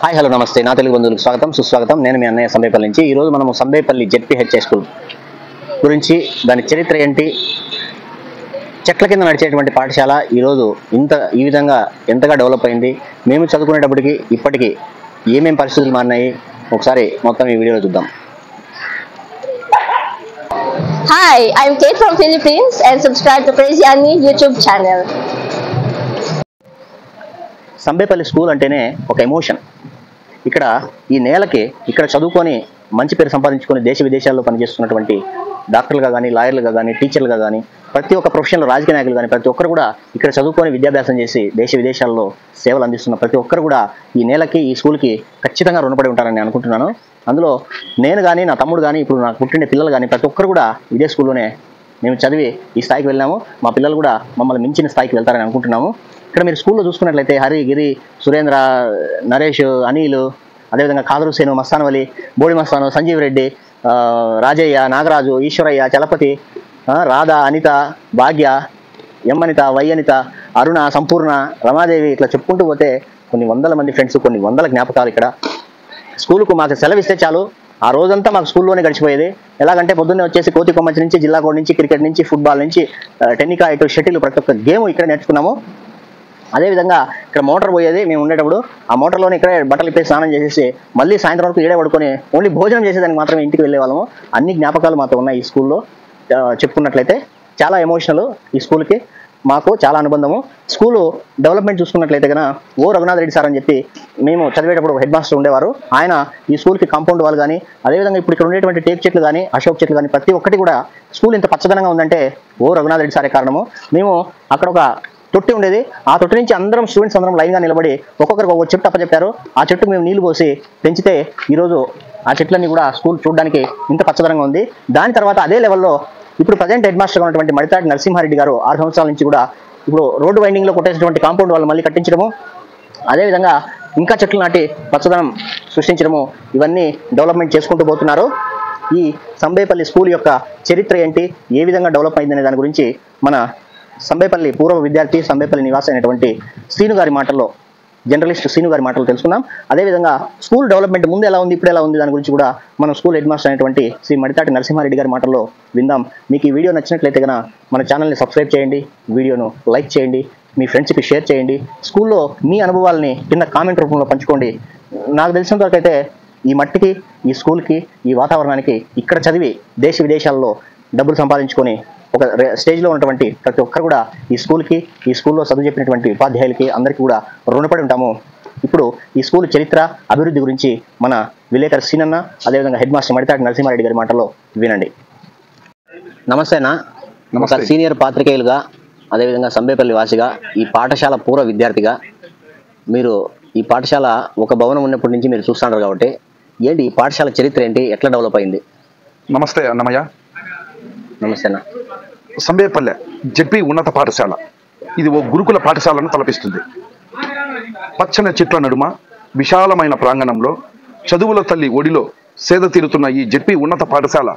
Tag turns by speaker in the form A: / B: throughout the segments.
A: Hi hello నమస్తే నా తెలుగు బంధువులకు స్వాగతం సుస్వాగతం నేను మీ అన్నయ్య సంబేపల్లి నుంచి ఈరోజు మనము సంబేపల్లి జెడ్పీహెచ్ఐ స్కూల్ గురించి దాని చరిత్ర ఏంటి చెట్ల కింద నడిచేటువంటి పాఠశాల ఈరోజు ఇంత ఈ విధంగా ఎంతగా డెవలప్ అయింది మేము చదువుకునేటప్పటికి ఇప్పటికీ ఏమేం పరిస్థితులు మారినాయి ఒకసారి మొత్తం ఈ వీడియోలో చూద్దాం
B: Hi, I'm Kate from Philippines and subscribe to Crazy Annie YouTube channel.
A: Sambepalli school అంటేనే ఒక ఎమోషన్ ఇక్కడ ఈ నేలకి ఇక్కడ చదువుకొని మంచి పేరు సంపాదించుకొని దేశ విదేశాల్లో పనిచేస్తున్నటువంటి డాక్టర్లుగా కానీ లాయర్లుగా కానీ టీచర్లుగా కానీ ప్రతి ఒక్క ప్రొఫెషనల్ రాజకీయ నాయకులు కానీ ప్రతి ఒక్కరు కూడా ఇక్కడ చదువుకొని విద్యాభ్యాసం చేసి దేశ విదేశాల్లో సేవలు అందిస్తున్న ప్రతి ఒక్కరు కూడా ఈ నేలకి ఈ స్కూల్కి ఖచ్చితంగా రుణపడి ఉంటారని నేను అనుకుంటున్నాను అందులో నేను కానీ నా తమ్ముడు కానీ ఇప్పుడు నాకు పుట్టిన పిల్లలు కానీ ప్రతి ఒక్కరు కూడా ఇదే స్కూల్లోనే మేము చదివి ఈ స్థాయికి వెళ్ళాము మా పిల్లలు కూడా మమ్మల్ని మించిన స్థాయికి వెళ్తారని అనుకుంటున్నాము ఇక్కడ మీరు స్కూల్లో చూసుకున్నట్లయితే హరి గిరి సురేంద్ర నరేష్ అనిల్ అదేవిధంగా కాదరు సేను మస్తానవలి బోడి మస్తాను సంజీవ్ రెడ్డి ఆ, రాజయ్య నాగరాజు ఈశ్వరయ్య చలపతి ఆ, రాధ అనిత భాగ్య ఎం అనిత వై అనిత అరుణ సంపూర్ణ రమాదేవి ఇట్లా చెప్పుకుంటూ పోతే కొన్ని వందల మంది ఫ్రెండ్స్ కొన్ని వందల జ్ఞాపకాలు ఇక్కడ స్కూల్కు మాకు సెలవు ఇస్తే చాలు ఆ రోజంతా మాకు స్కూల్లోనే గడిచిపోయేది ఎలాగంటే పొద్దున్నే వచ్చేసి కోతి కొమ్మచ్చి నుంచి జిల్లా కోడ్ నుంచి క్రికెట్ నుంచి ఫుట్బాల్ నుంచి ఆ, టెన్నికా ఇటు షటిల్ ప్రతి ఒక్క గేమ్ ఇక్కడ నేర్చుకున్నాము అదేవిధంగా ఇక్కడ మోటార్ పోయేది మేము ఉండేటప్పుడు ఆ మోటార్లోనే ఇక్కడే బట్టలు ఇప్పేసి స్నానం చేసేసి మళ్ళీ సాయంత్రం వరకు ఈడే పడుకొని ఓన్లీ భోజనం చేసేదానికి మాత్రమే ఇంటికి వెళ్ళే వాళ్ళము అన్ని జ్ఞాపకాలు మాతో ఉన్నాయి ఈ స్కూల్లో ఆ, చెప్పుకున్నట్లయితే చాలా ఎమోషనల్ ఈ స్కూల్కి మాకు చాలా అనుబంధము స్కూలు డెవలప్మెంట్ చూసుకున్నట్లయితే కనుక ఓ రఘునాథ్ రెడ్డి సార్ అని చెప్పి మేము చదివేటప్పుడు హెడ్ మాస్టర్ ఉండేవారు ఆయన ఈ స్కూల్కి కాంపౌండ్ వాళ్ళు కానీ అదేవిధంగా ఇప్పుడు ఇక్కడ ఉండేటువంటి టేక్ చెట్లు కానీ అశోక్ చెట్లు కానీ ప్రతి ఒక్కటి కూడా స్కూల్ ఇంత పచ్చదనంగా ఉందంటే ఓ రఘునాథ్ రెడ్డి సారే కారణము మేము అక్కడ ఒక తొట్టి ఉండేది ఆ తొట్టి నుంచి అందరం స్టూడెంట్స్ అందరం లైన్గా నిలబడి ఒక్కొక్కరికి ఒక చెట్టు అప్పచెప్పారు ఆ చెట్టుకు మేము నీళ్లు పోసి పెంచితే ఈరోజు ఆ చెట్లన్నీ కూడా స్కూల్ చూడడానికి ఇంత పచ్చదనంగా ఉంది దాని తర్వాత అదే లెవెల్లో ఇప్పుడు ప్రజెంట్ హెడ్ మాస్టర్గా ఉన్నటువంటి మడితాటి నరసింహారెడ్డి గారు ఆరు సంవత్సరాల నుంచి కూడా ఇప్పుడు రోడ్డు వైండింగ్లో కొట్టేసినటువంటి కాంపౌండ్ వాళ్ళు మళ్ళీ కట్టించడము అదేవిధంగా ఇంకా చెట్లు నాటి పచ్చదనం సృష్టించడము ఇవన్నీ డెవలప్మెంట్ చేసుకుంటూ పోతున్నారు ఈ సంబేపల్లి స్కూల్ యొక్క చరిత్ర ఏంటి ఏ విధంగా డెవలప్ అయిందనే దాని గురించి మన సంబేపల్లి పూర్వ విద్యార్థి సంబేపల్లి నివాసి అయినటువంటి శ్రీను గారి మాటల్లో జర్నలిస్ట్ శ్రీను గారి మాటలు తెలుసుకుందాం అదేవిధంగా స్కూల్ డెవలప్మెంట్ ముందు ఎలా ఉంది ఇప్పుడు ఎలా ఉంది దాని గురించి కూడా మనం స్కూల్ హెడ్ మాస్టర్ అయినటువంటి శ్రీ మడితాటి నరసింహారెడ్డి గారి మాటల్లో విందాం మీకు ఈ వీడియో నచ్చినట్లయితే కనుక మన ఛానల్ని సబ్స్క్రైబ్ చేయండి వీడియోను లైక్ చేయండి మీ ఫ్రెండ్స్కి షేర్ చేయండి స్కూల్లో మీ అనుభవాలని కింద కామెంట్ రూపంలో పంచుకోండి నాకు తెలిసినంత వరకు అయితే ఈ మట్టికి ఈ స్కూల్కి ఈ వాతావరణానికి ఇక్కడ చదివి దేశ విదేశాల్లో డబ్బులు సంపాదించుకొని ఒక రే- స్టేజ్లో ఉన్నటువంటి ప్రతి ఒక్కరు కూడా ఈ స్కూల్కి ఈ స్కూల్లో చదువు చెప్పినటువంటి ఉపాధ్యాయులకి అందరికీ కూడా రుణపడి ఉంటాము ఇప్పుడు ఈ స్కూల్ చరిత్ర అభివృద్ధి గురించి మన విలేకరు సీనన్న అదేవిధంగా హెడ్ మాస్టర్ మడితాటి నరసింహారెడ్డి గారి మాటల్లో వినండి నమస్తే అన్న ఒక
C: నమస్తే.
A: సీనియర్ పాత్రికేయులుగా అదేవిధంగా సంబేపల్లి వాసిగా ఈ పాఠశాల పూర్వ విద్యార్థిగా మీరు ఈ పాఠశాల ఒక భవనం ఉన్నప్పటి నుంచి మీరు చూస్తున్నారు కాబట్టి ఏంటి ఈ పాఠశాల చరిత్ర ఏంటి ఎట్లా డెవలప్ అయింది
C: నమస్తే అన్నమయ్య
A: నమస్తే అన్న
C: సంబేపల్లె జెడ్పీ ఉన్నత పాఠశాల ఇది ఓ గురుకుల పాఠశాలను తలపిస్తుంది పచ్చని చెట్ల నడుమ విశాలమైన ప్రాంగణంలో చదువుల తల్లి ఒడిలో సేద తీరుతున్న ఈ జెడ్పీ ఉన్నత పాఠశాల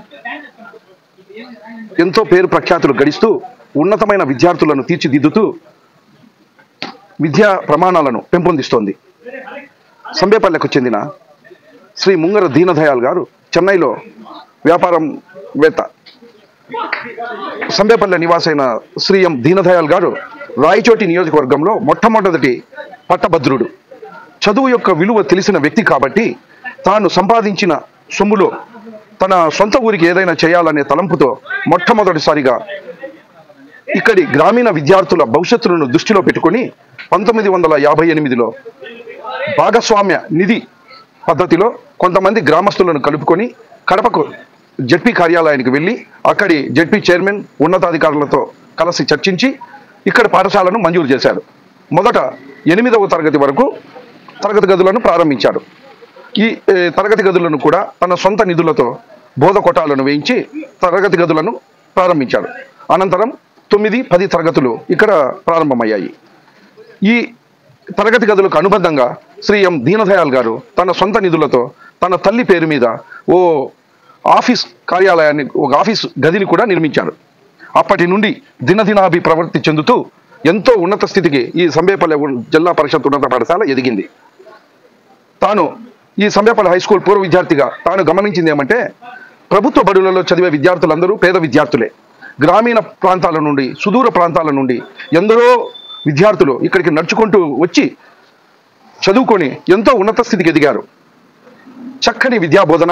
C: ఎంతో పేరు ప్రఖ్యాతులు గడిస్తూ ఉన్నతమైన విద్యార్థులను తీర్చిదిద్దుతూ విద్యా ప్రమాణాలను పెంపొందిస్తోంది సంబేపల్లెకు చెందిన శ్రీ ముంగర దీనదయాల్ గారు చెన్నైలో వ్యాపారం వేత్త సంబేపల్లె నివాసైన శ్రీ ఎం దీనదయాల్ గారు రాయచోటి నియోజకవర్గంలో మొట్టమొదటి పట్టభద్రుడు చదువు యొక్క విలువ తెలిసిన వ్యక్తి కాబట్టి తాను సంపాదించిన సొమ్ములో తన సొంత ఊరికి ఏదైనా చేయాలనే తలంపుతో మొట్టమొదటిసారిగా ఇక్కడి గ్రామీణ విద్యార్థుల భవిష్యత్తులను దృష్టిలో పెట్టుకొని పంతొమ్మిది వందల యాభై ఎనిమిదిలో భాగస్వామ్య నిధి పద్ధతిలో కొంతమంది గ్రామస్తులను కలుపుకొని కడపకు జడ్పీ కార్యాలయానికి వెళ్ళి అక్కడి జడ్పీ చైర్మన్ ఉన్నతాధికారులతో కలిసి చర్చించి ఇక్కడ పాఠశాలను మంజూరు చేశారు మొదట ఎనిమిదవ తరగతి వరకు తరగతి గదులను ప్రారంభించారు ఈ ఏ, తరగతి గదులను కూడా తన సొంత నిధులతో బోధ కొటాలను వేయించి తరగతి గదులను ప్రారంభించాడు అనంతరం తొమ్మిది పది తరగతులు ఇక్కడ ప్రారంభమయ్యాయి ఈ తరగతి గదులకు అనుబంధంగా శ్రీ ఎం దీనదయాల్ గారు తన సొంత నిధులతో తన తల్లి పేరు మీద ఓ ఆఫీస్ కార్యాలయాన్ని ఒక ఆఫీస్ గదిని కూడా నిర్మించారు అప్పటి నుండి దినదినాభి ప్రవృత్తి చెందుతూ ఎంతో ఉన్నత స్థితికి ఈ సంబేపల్లె ఉన్- జిల్లా పరిషత్ ఉన్నత పాఠశాల ఎదిగింది తాను ఈ సమయపల్లి హై స్కూల్ పూర్వ విద్యార్థిగా తాను గమనించింది ఏమంటే ప్రభుత్వ బడులలో చదివే విద్యార్థులందరూ పేద విద్యార్థులే గ్రామీణ ప్రాంతాల నుండి సుదూర ప్రాంతాల నుండి ఎందరో విద్యార్థులు ఇక్కడికి నడుచుకుంటూ వచ్చి చదువుకొని ఎంతో ఉన్నత స్థితికి ఎదిగారు చక్కని విద్యా బోధన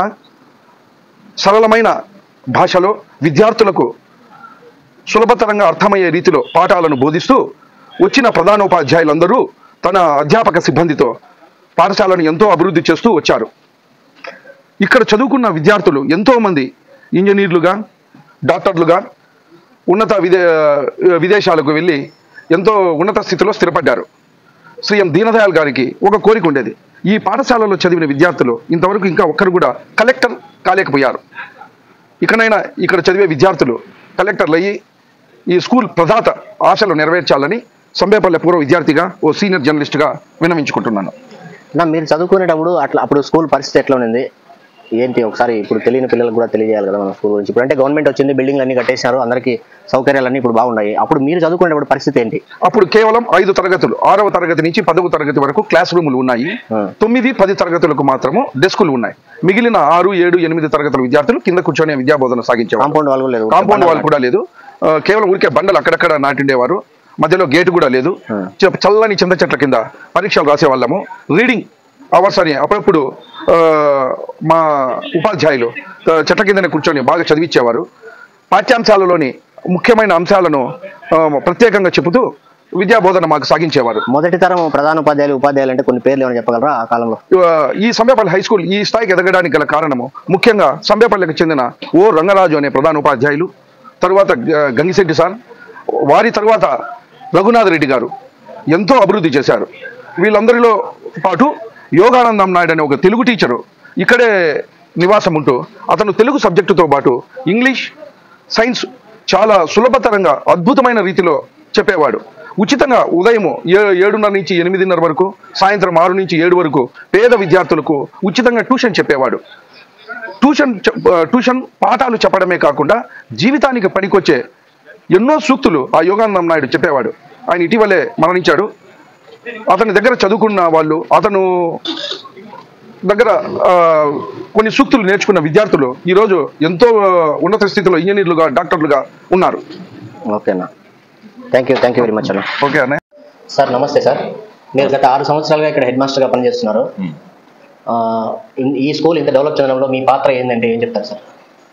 C: సరళమైన భాషలో విద్యార్థులకు సులభతరంగా అర్థమయ్యే రీతిలో పాఠాలను బోధిస్తూ వచ్చిన ప్రధానోపాధ్యాయులందరూ తన అధ్యాపక సిబ్బందితో పాఠశాలను ఎంతో అభివృద్ధి చేస్తూ వచ్చారు ఇక్కడ చదువుకున్న విద్యార్థులు ఎంతో మంది ఇంజనీర్లుగా డాక్టర్లుగా ఉన్నత విదే విదేశాలకు వెళ్ళి ఎంతో ఉన్నత స్థితిలో స్థిరపడ్డారు సీఎం దీనదయాల్ గారికి ఒక కోరిక ఉండేది ఈ పాఠశాలలో చదివిన విద్యార్థులు ఇంతవరకు ఇంకా ఒక్కరు కూడా కలెక్టర్ కాలేకపోయారు ఇకనైనా ఇక్కడ చదివే విద్యార్థులు కలెక్టర్లు అయ్యి ఈ స్కూల్ ప్రధాత ఆశలు నెరవేర్చాలని సంబేపల్లె పూర్వ విద్యార్థిగా ఓ సీనియర్ జర్నలిస్ట్గా విన్నవించుకుంటున్నాను
A: నా మీరు చదువుకునేటప్పుడు అట్లా అప్పుడు స్కూల్ పరిస్థితి ఎట్లా ఉంది ఏంటి ఒకసారి ఇప్పుడు తెలియని పిల్లలకు కూడా తెలియజేయాలి కదా మన స్కూల్ గురించి ఇప్పుడు అంటే గవర్నమెంట్ వచ్చింది బిల్డింగ్లు అన్ని కట్టేసినారు అందరికీ సౌకర్యాలన్నీ ఇప్పుడు బాగున్నాయి అప్పుడు మీరు చదువుకునేటప్పుడు పరిస్థితి ఏంటి
C: అప్పుడు కేవలం ఐదు తరగతులు ఆరవ తరగతి నుంచి పదవ తరగతి వరకు క్లాస్ రూములు ఉన్నాయి
A: Hmm.
C: తొమ్మిది పది తరగతులకు మాత్రము డెస్కులు ఉన్నాయి మిగిలిన ఆరు ఏడు ఎనిమిది తరగతుల విద్యార్థులు కింద కూర్చొని విద్యాబోధన సాగించేవారు
A: కాంపౌండ్ వాళ్ళు కూడా లేదు
C: కాంపౌండ్ వాల్ కూడా లేదు ఆ, కేవలం ఊరికే బండలు అక్కడక్కడ నాటిండేవారు మధ్యలో గేటు కూడా లేదు
A: Hmm.
C: చె- చల్లని చింత చెట్ల కింద పరీక్షలు రాసేవాళ్ళము రీడింగ్ అవర్స్ అని అప్పుడప్పుడు ఆ, మా ఉపాధ్యాయులు ఆ, చెట్ల కిందనే కూర్చొని బాగా చదివించేవారు పాఠ్యాంశాలలోని ముఖ్యమైన అంశాలను ఆ, ప్రత్యేకంగా చెబుతూ విద్యా బోధన మాకు సాగించేవారు
A: మొదటి తరం ప్రధాన ఉపాధ్యాయులు ఉపాధ్యాయులు అంటే కొన్ని పేర్లు ఏమైనా చెప్పగలరా ఆ కాలంలో
C: ఆ, ఈ సంబేపల్లి హై స్కూల్ ఈ స్థాయికి ఎదగడానికి గల కారణము ముఖ్యంగా సంబేపల్లికి చెందిన ఓ రంగరాజు అనే ప్రధాన ఉపాధ్యాయులు తరువాత గ- గంగిశెట్టి సార్ వారి తరువాత రఘునాథ్ రెడ్డి గారు ఎంతో అభివృద్ధి చేశారు వీళ్ళందరిలో పాటు యోగానందం నాయుడు అనే ఒక తెలుగు టీచరు ఇక్కడే నివాసం ఉంటూ అతను తెలుగు సబ్జెక్టుతో పాటు ఇంగ్లీష్ సైన్స్ చాలా సులభతరంగా అద్భుతమైన రీతిలో చెప్పేవాడు ఉచితంగా ఉదయం ఏ ఏడున్నర నుంచి ఎనిమిదిన్నర వరకు సాయంత్రం ఆరు నుంచి ఏడు వరకు పేద విద్యార్థులకు ఉచితంగా ట్యూషన్ చెప్పేవాడు ట్యూషన్ చె- ఆ, ట్యూషన్ పాఠాలు చెప్పడమే కాకుండా జీవితానికి పనికొచ్చే ఎన్నో సూక్తులు ఆ యోగానందం నాయుడు చెప్పేవాడు ఆయన ఇటీవలే మరణించాడు అతని దగ్గర చదువుకున్న వాళ్ళు అతను దగ్గర ఆ, కొన్ని సూక్తులు నేర్చుకున్న విద్యార్థులు ఈరోజు ఎంతో ఆ, ఉన్నత స్థితిలో ఇంజనీర్లుగా డాక్టర్లుగా ఉన్నారు
A: ఓకేనా thank you thank you very much అన్న
C: ఓకే అన్నయ్య
A: సార్ నమస్తే సార్ మీరు గత ఆరు సంవత్సరాలుగా ఇక్కడ హెడ్ మాస్టర్గా పనిచేస్తున్నారు ఆ, ఇన్- ఈ స్కూల్ ఇంత డెవలప్ చేయడంలో మీ పాత్ర ఏంటంటే ఏం చెప్తారు సార్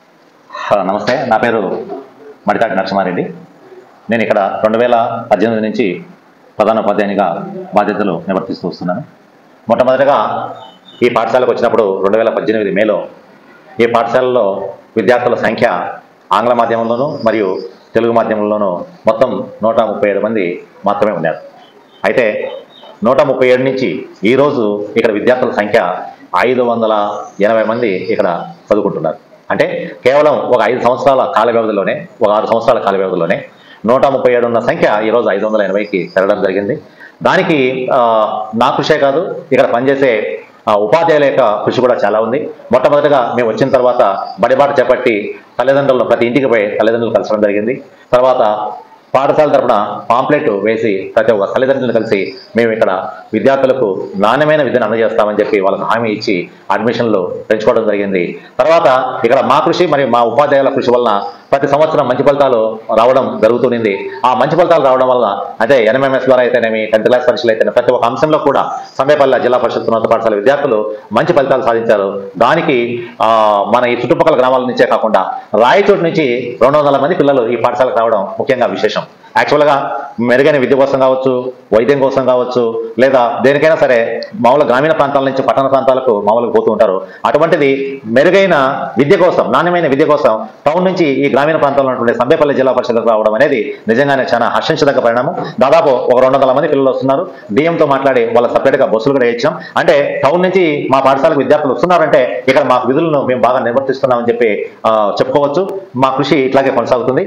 D: ఆ, నమస్తే నా పేరు మడితాటి నరసింహారెడ్డి నేను ఇక్కడ రెండు వేల పద్దెనిమిది నుంచి ప్రధాన ఉపాధ్యాయునిగా బాధ్యతలు నిర్వర్తిస్తూ వస్తున్నాను మొట్టమొదటిగా ఈ పాఠశాలకు వచ్చినప్పుడు రెండు వేల పద్దెనిమిది మేలో ఈ పాఠశాలలో విద్యార్థుల సంఖ్య ఆంగ్ల మాధ్యమంలోనూ మరియు తెలుగు మాధ్యమంలోనూ మొత్తం నూట ముప్పై ఏడు మంది మాత్రమే ఉన్నారు అయితే నూట ముప్పై ఏడు నుంచి ఈరోజు ఇక్కడ విద్యార్థుల సంఖ్య ఐదు వందల ఎనభై మంది ఇక్కడ చదువుకుంటున్నారు అంటే కేవలం ఒక ఐదు సంవత్సరాల కాల వ్యవధిలోనే ఒక ఆరు సంవత్సరాల కాల వ్యవధిలోనే నూట ముప్పై ఏడు ఉన్న సంఖ్య ఈరోజు ఐదు వందల ఎనభైకి పెరగడం జరిగింది దానికి ఆ, నా కృషే కాదు ఇక్కడ పనిచేసే ఆ, ఉపాధ్యాయుల యొక్క కృషి కూడా చాలా ఉంది మొట్టమొదటిగా మేము వచ్చిన తర్వాత బడిబాట చేపట్టి తల్లిదండ్రులను ప్రతి ఇంటికి పోయి తల్లిదండ్రులు కలసడం జరిగింది తర్వాత పాఠశాల తరపున పాంప్లెట్ వేసి ప్రతి ఒక్క తల్లిదండ్రులను కలిసి మేము ఇక్కడ విద్యార్థులకు నాణ్యమైన విద్యను అందజేస్తామని చెప్పి వాళ్ళకి హామీ ఇచ్చి అడ్మిషన్లు పెంచుకోవడం జరిగింది తర్వాత ఇక్కడ మా కృషి మరియు మా ఉపాధ్యాయుల కృషి వలన ప్రతి సంవత్సరం మంచి ఫలితాలు రావడం జరుగుతుంది ఆ మంచి ఫలితాలు రావడం వల్ల అదే ఎన్ఎంఎంఎస్ ద్వారా అయితేనేమి టెన్త్ క్లాస్ పరీక్షలు అయితేనే ప్రతి ఒక్క అంశంలో కూడా సమయపల్లి జిల్లా పరిషత్ ఉన్నత పాఠశాల విద్యార్థులు మంచి ఫలితాలు సాధించారు దానికి ఆ, మన ఈ చుట్టుపక్కల గ్రామాల నుంచే కాకుండా రాయచోటు నుంచి రెండు వందల మంది పిల్లలు ఈ పాఠశాలకు రావడం ముఖ్యంగా విశేషం యాక్చువల్గా మెరుగైన విద్య కోసం కావచ్చు వైద్యం కోసం కావచ్చు లేదా దేనికైనా సరే మామూలు గ్రామీణ ప్రాంతాల నుంచి పట్టణ ప్రాంతాలకు మామూలుగా పోతూ ఉంటారు అటువంటిది మెరుగైన విద్య కోసం నాణ్యమైన విద్య కోసం టౌన్ నుంచి ఈ గ్రామీణ ప్రాంతాల్లో ఉన్నటువంటి సంబేపల్లి జిల్లా పరిషత్కు రావడం అనేది నిజంగానే చాలా హర్షించదగ్గ పరిణామం దాదాపు ఒక రెండు వందల మంది పిల్లలు వస్తున్నారు డిఎంతో మాట్లాడి వాళ్ళ సపరేట్గా బస్సులు కూడా ఇచ్చాం అంటే టౌన్ నుంచి మా పాఠశాలకు విద్యార్థులు వస్తున్నారంటే ఇక్కడ మా విధులను మేము బాగా నిర్వర్తిస్తున్నామని చెప్పి ఆ, చెప్పుకోవచ్చు మా కృషి ఇట్లాగే కొనసాగుతుంది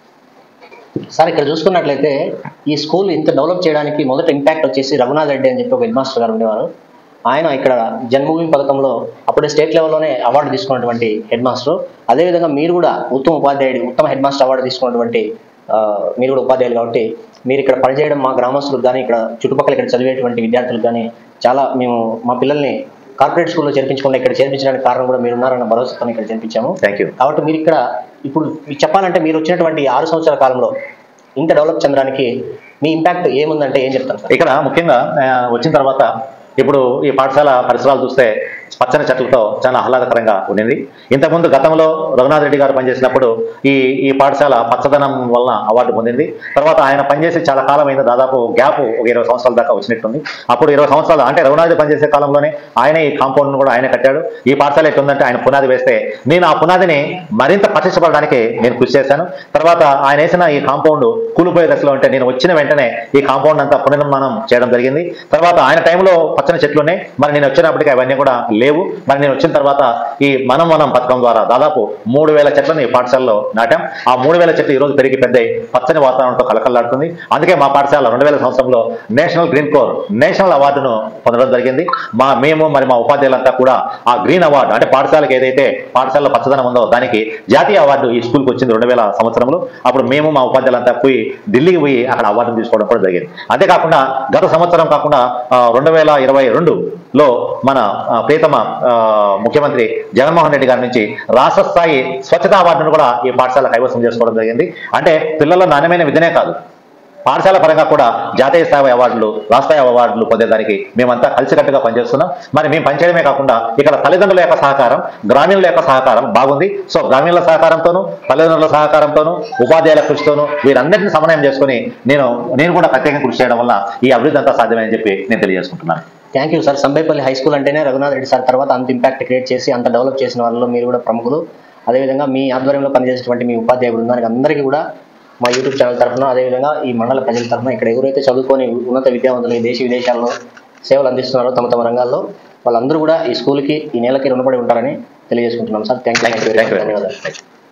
A: సార్ ఇక్కడ చూసుకున్నట్లయితే ఈ స్కూల్ ఇంత డెవలప్ చేయడానికి మొదట ఇంపాక్ట్ వచ్చేసి రఘునాథ్ రెడ్డి అని చెప్పి ఒక హెడ్ మాస్టర్ గారు ఉండేవారు ఆయన ఇక్కడ జన్మభూమి పథకంలో అప్పుడే స్టేట్ లెవెల్లోనే అవార్డు తీసుకున్నటువంటి హెడ్ మాస్టర్ అదేవిధంగా మీరు కూడా ఉత్తమ ఉపాధ్యాయుడు ఉత్తమ హెడ్ మాస్టర్ అవార్డు తీసుకున్నటువంటి ఆ, మీరు కూడా ఉపాధ్యాయులు కాబట్టి మీరు ఇక్కడ పనిచేయడం మా గ్రామస్తులకు కానీ ఇక్కడ చుట్టుపక్కల ఇక్కడ చదివేటువంటి విద్యార్థులకు కానీ చాలా మేము మా పిల్లల్ని కార్పొరేట్ స్కూల్లో చేర్పించకుండా ఇక్కడ చేర్పించడానికి కారణం కూడా మీరు ఉన్నారన్న భరోసాతో ఇక్కడ చేర్పించాము
D: థ్యాంక్ యూ
A: కాబట్టి మీరు ఇక్కడ ఇప్పుడు మీకు చెప్పాలంటే మీరు వచ్చినటువంటి ఈ ఆరు సంవత్సరాల కాలంలో ఇంత డెవలప్ చెందడానికి మీ ఇంపాక్ట్ ఏముందంటే ఏం చెప్తాను సార్
D: ఇక్కడ ముఖ్యంగా ఆ, వచ్చిన తర్వాత ఇప్పుడు ఈ పాఠశాల పరిసరాలు చూస్తే పచ్చని చెట్లతో చాలా ఆహ్లాదకరంగా ఉండింది ఇంతకుముందు గతంలో రఘునాథ్ రెడ్డి గారు పనిచేసినప్పుడు ఈ ఈ పాఠశాల పచ్చదనం వలన అవార్డు పొందింది తర్వాత ఆయన పనిచేసి చాలా కాలం అయింది దాదాపు గ్యాప్ ఒక ఇరవై సంవత్సరాల దాకా వచ్చినట్టుంది అప్పుడు ఇరవై సంవత్సరాలు అంటే రఘునాథ్ రెడ్డి పనిచేసే కాలంలోనే ఆయన ఈ కాంపౌండ్ కూడా ఆయన కట్టాడు ఈ పాఠశాల ఎట్లుందంటే ఆయన పునాది వేస్తే నేను ఆ పునాదిని మరింత పటిష్టపడడానికి నేను కృషి చేశాను తర్వాత ఆయన వేసిన ఈ కాంపౌండ్ కూలిపోయే దశలో ఉంటే నేను వచ్చిన వెంటనే ఈ కాంపౌండ్ అంతా పునర్నిర్మాణం చేయడం జరిగింది తర్వాత ఆయన టైంలో పచ్చని చెట్లు ఉన్నాయి మరి నేను వచ్చినప్పటికీ అవన్నీ కూడా లేవు మరి నేను వచ్చిన తర్వాత ఈ మనం మనం పథకం ద్వారా దాదాపు మూడు వేల చెట్లను ఈ పాఠశాలలో నాటాం ఆ మూడు వేల చెట్లు ఈ రోజు పెరిగి పెద్ద పచ్చని వాతావరణంతో కలకల్లాడుతుంది అందుకే మా పాఠశాల రెండు వేల సంవత్సరంలో నేషనల్ గ్రీన్ కోర్ నేషనల్ అవార్డును పొందడం జరిగింది మా మేము మరి మా ఉపాధ్యాయులంతా కూడా ఆ గ్రీన్ అవార్డు అంటే పాఠశాలకు ఏదైతే పాఠశాలలో పచ్చదనం ఉందో దానికి జాతీయ అవార్డు ఈ స్కూల్కి వచ్చింది రెండు వేల సంవత్సరంలో అప్పుడు మేము మా ఉపాధ్యాయులంతా పోయి ఢిల్లీకి పోయి అక్కడ అవార్డును తీసుకోవడం కూడా జరిగింది అంతేకాకుండా గత సంవత్సరం కాకుండా రెండు వేల ఇరవై రెండులో మన ఆ, ప్రియతమ ఆ, ముఖ్యమంత్రి జగన్మోహన్ రెడ్డి గారి నుంచి రాష్ట్ర స్థాయి స్వచ్ఛతా అవార్డును కూడా ఈ పాఠశాల కైవసం చేసుకోవడం జరిగింది అంటే పిల్లల నాణ్యమైన విధనే కాదు పాఠశాల పరంగా కూడా జాతీయ స్థాయి అవార్డులు రాష్ట్ర అవార్డులు పొందేదానికి మేమంతా కలిసికట్టుగా పనిచేస్తున్నాం మరి మేము పనిచేయడమే కాకుండా ఇక్కడ తల్లిదండ్రుల యొక్క సహకారం గ్రామీణుల యొక్క సహకారం బాగుంది సో గ్రామీణుల సహకారంతోనూ తల్లిదండ్రుల సహకారంతోనూ ఉపాధ్యాయుల కృషితోనూ వీరందరినీ సమన్వయం చేసుకుని నేను నేను కూడా ప్రత్యేకంగా కృషి చేయడం వల్ల ఈ అభివృద్ధి అంతా సాధ్యమని చెప్పి నేను తెలియజేసుకుంటున్నాను
A: thank you sir Sambepalli high school అంటేనే రఘునాథ్ రెడ్డి సార్ తర్వాత అంత ఇంపాక్ట్ క్రియేట్ చేసి అంత డెవలప్ చేసిన వాళ్ళలో మీరు కూడా ప్రముఖులు అదేవిధంగా మీ ఆధ్వర్యంలో పనిచేసేటువంటి మీ ఉపాధ్యాయ బృందానికి అందరికీ కూడా మా యూట్యూబ్ ఛానల్ తరఫున అదేవిధంగా ఈ మండల ప్రజల తరఫున ఇక్కడ ఎవరైతే చదువుకొని ఉన్నత విద్యావంతులు ఈ దేశ విదేశాల్లో సేవలు అందిస్తున్నారో తమ తమ రంగాల్లో వాళ్ళందరూ కూడా ఈ స్కూల్కి ఈ నెలకి రుణపడి ఉంటారని తెలియజేసుకుంటున్నాం sir thank you
D: Thank you. Thank you.
A: ధన్యవాదాలు